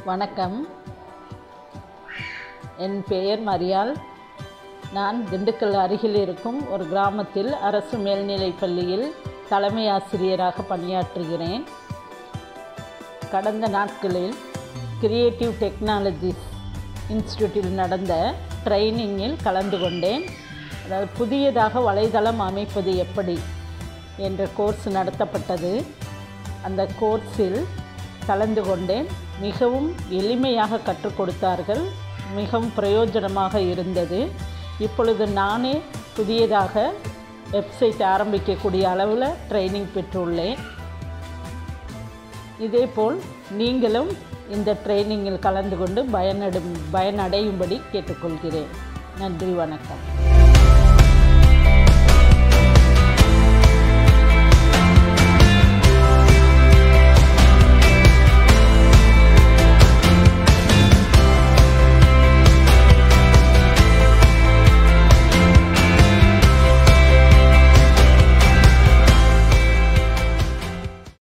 வணக்கம் என் பெயர் மரியாள் நான் திண்டுக்கல் அருகில் இருக்கும் ஒரு கிராமத்தில் அரசு மேல்நிலைப் பள்ளியில் தலைமை ஆசிரியராக பணியாற்றுகிறேன் கடந்த நாட்களில் கிரியேட்டிவ் டெக்னாலஜிஸ் இன்ஸ்டியூட்டில் நடந்த ட்ரைனிங்கில் கலந்து கொண்டேன் அதாவது புதியதாக வலைதளம் அமைப்பது எப்படி என்ற கோர்ஸ் நடத்தப்பட்டது அந்த கோர்ஸில் கலந்து கொண்டேன் மிகவும் எளிமையாக கற்றுக் கொடுத்தார்கள் மிகவும் பிரயோஜனமாக இருந்தது இப்பொழுது நானே புதியதாக வெப்சைட் ஆரம்பிக்கக்கூடிய அளவில் ட்ரைனிங் பெற்றுள்ளேன் இதேபோல் நீங்களும் இந்த ட்ரைனிங்கில் கலந்து கொண்டு பயனடும் பயனடையும்படி கேட்டுக்கொள்கிறேன் நன்றி வணக்கம்